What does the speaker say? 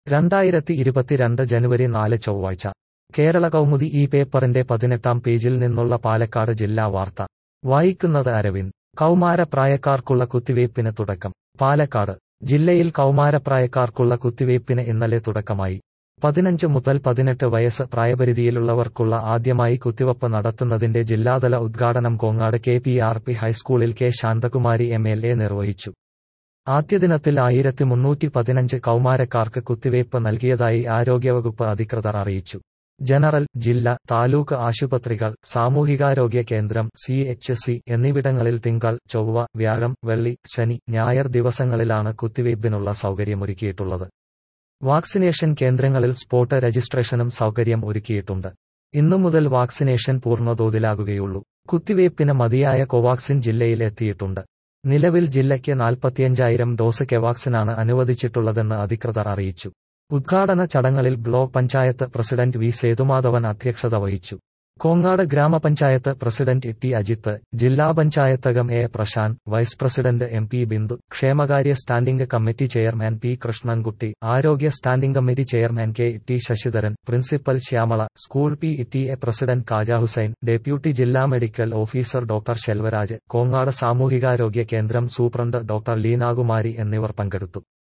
രണ്ടായിരത്തി ഇരുപത്തിരണ്ട് ജനുവരി നാല് ചൊവ്വാഴ്ച കേരള കൗമുദി ഈ പേപ്പറിന്റെ പതിനെട്ടാം പേജിൽ നിന്നുള്ള പാലക്കാട് ജില്ലാ വാർത്ത വായിക്കുന്നത് അരവിന്ദ് കൗമാരപ്രായക്കാർക്കുള്ള കുത്തിവയ്പ്പിന് തുടക്കം പാലക്കാട് ജില്ലയിൽ കൗമാരപ്രായക്കാർക്കുള്ള കുത്തിവയ്പ്പിന് ഇന്നലെ തുടക്കമായി പതിനഞ്ച് മുതൽ പതിനെട്ട് വയസ്സ് പ്രായപരിധിയിലുള്ളവർക്കുള്ള ആദ്യമായി കുത്തിവയ്പ്പ് നടത്തുന്നതിന്റെ ജില്ലാതല ഉദ്ഘാടനം Kongad K P R P ഹൈസ്കൂളിൽ K Shanthakumari M L A നിർവഹിച്ചു ആദ്യദിനത്തിൽ ആയിരത്തി മുന്നൂറ്റി പതിനഞ്ച് കൗമാരക്കാർക്ക് കുത്തിവയ്പ്പ് നൽകിയതായി ആരോഗ്യവകുപ്പ് അധികൃതർ അറിയിച്ചു ജനറൽ ജില്ല താലൂക്ക് ആശുപത്രികൾ സാമൂഹികാരോഗ്യ കേന്ദ്രം സി എച്ച് സി എന്നിവിടങ്ങളിൽ തിങ്കൾ ചൊവ്വ വ്യാഴം വെള്ളി ശനി ഞായർ ദിവസങ്ങളിലാണ് കുത്തിവയ്പ്പിനുള്ള സൗകര്യമൊരുക്കിയിട്ടുള്ളത് വാക്സിനേഷൻ കേന്ദ്രങ്ങളിൽ സ്പോട്ട് രജിസ്ട്രേഷനും സൗകര്യം ഒരുക്കിയിട്ടുണ്ട് ഇന്നു മുതൽ വാക്സിനേഷൻ പൂർണ്ണതോതിലാകുകയുള്ളൂ കുത്തിവയ്പ്പിന് മതിയായ കോവാക്സിൻ ജില്ലയിൽ എത്തിയിട്ടുണ്ട് നിലവിൽ ജില്ലയ്ക്ക് നാൽപ്പത്തിയഞ്ചായിരം ഡോസ് കെവാക്സിനാണ് അനുവദിച്ചിട്ടുള്ളതെന്ന് അധികൃതർ അറിയിച്ചു ഉദ്ഘാടന ചടങ്ങളിൽ block panchayat president V Sethumadhavan അധ്യക്ഷത വഹിച്ചു കോങ്ങാട് ഗ്രാമപഞ്ചായത്ത് പ്രസിഡന്റ് ടി അജിത്ത് ജില്ലാ പഞ്ചായത്തകം A Prashanth vice president M P Bindu ക്ഷേമകാര്യ standing committee chairman P Krishnankutty ആരോഗ്യ standing committee chairman K T Sasidharan principal Shyamala school P T A president Kaja Hussain deputy ജില്ലാ medical officer doctor Selvaraj Kongad സാമൂഹികാരോഗ്യ കേന്ദ്രം സൂപ്രണ്ട് ഡോക്ടർ ലീനാകുമാരി എന്നിവർ പങ്കെടുത്തു